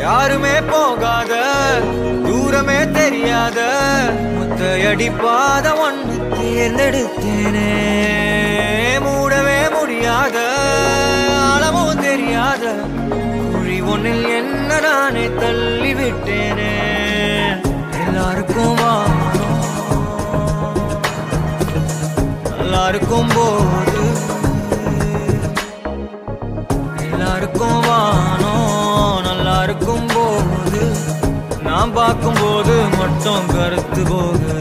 யாருமே போகாத தூரமே தெரியாத முத்தையடி பாத ஒன்று தேர்ந்தெடுத்தேனே மூடவே முடியாத அளவும் தெரியாத குழி ஒன்னில் என்ன நானே தள்ளி விட்டேனே எல்லாருக்கும் வானம் நல்லா இருக்கும் போது எல்லாருக்கும் வானம் நல்லா இருக்கும் போது நான் பார்க்கும்போது மட்டும் கருத்து போகுது